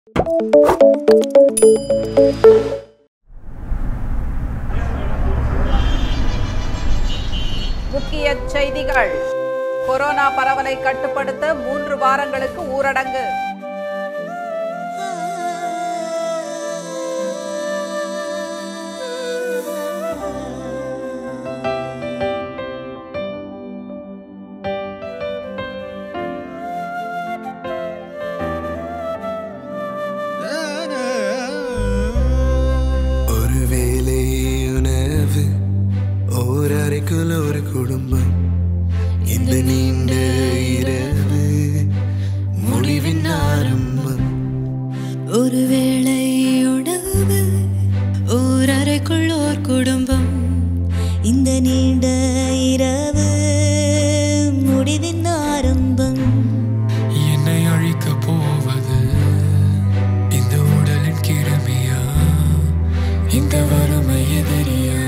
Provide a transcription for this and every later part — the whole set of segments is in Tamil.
முக்கிய செய்திகள் கொரோனா பரவலை கட்டுப்படுத்த மூன்று வாரங்களுக்கு ஊரடங்கு ஒருவேளை உணவு ஓர் அறைக்குள் ஒரு குடும்பம் இந்த நீண்ட இரவு முடிவின் ஆரம்பம் ஒருவேளை உணவு ஓர் அறைக்குள் ஓர் குடும்பம் இந்த நீண்ட இரவு முடிவின் ஆரம்பம் என்னை அழிக்கப் போவது இந்த உடலின் கிருமியா இந்த வறுமை எதிரியா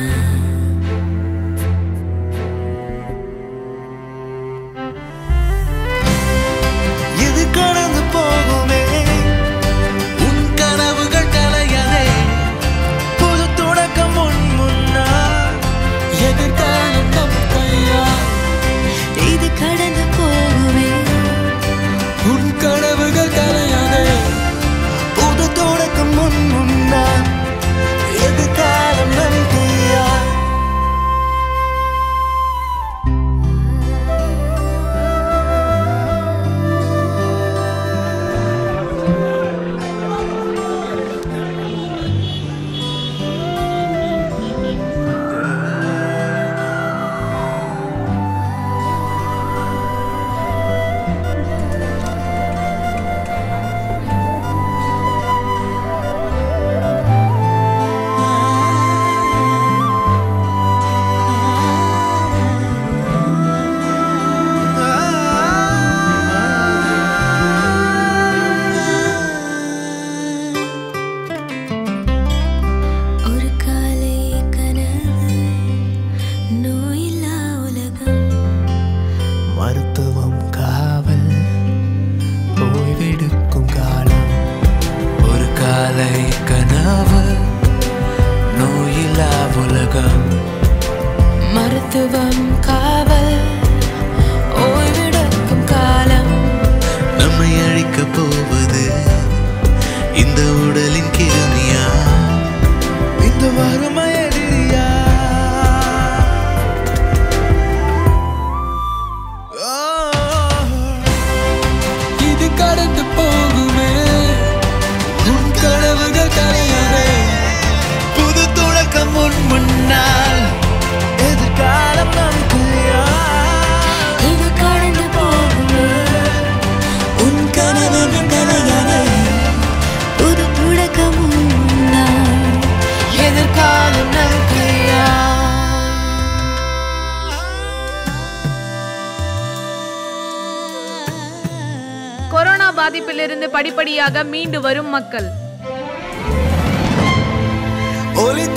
இது கடந்து போகுமே உன் கனவுகள் கலையதே புது தொடக்கம் முன் முன்னா எதிர்காலம் நம் கையா இது கடந்து போகுமே உன் கனவுகள் கலையதே புது தொடக்கம் முன் முன்னா எதிர்காலம் நம் கையா ஒரு காலை கனவு நோயில்லா உலகம் மருத்துவம் காவல் ஓய்வெடுக்கும் காலம் ஒரு காலை கனவு நோயில்லா உலகம் மருத்துவம் காவல் ஓய்வெடுக்கும் காலம் நம்மை அழிக்கப் போவது இந்த உடலின் கிருமியா இந்த வறுமை எதிரியா இது கடந்து போகுமே உன் கனவுகள் கலையதே புது தொடக்கம் முன் முன்னால் எதிர்காலம் நம் கையா இது கடந்து போகுமே உன் கனவுகள் கலையாதே புது தொடக்கம் உண்டாய். எதிர்காலம் நம் கையா கொரோனா பாதிப்பிலிருந்து படிப்படியாக மீண்டு வரும் மக்கள் ஒளி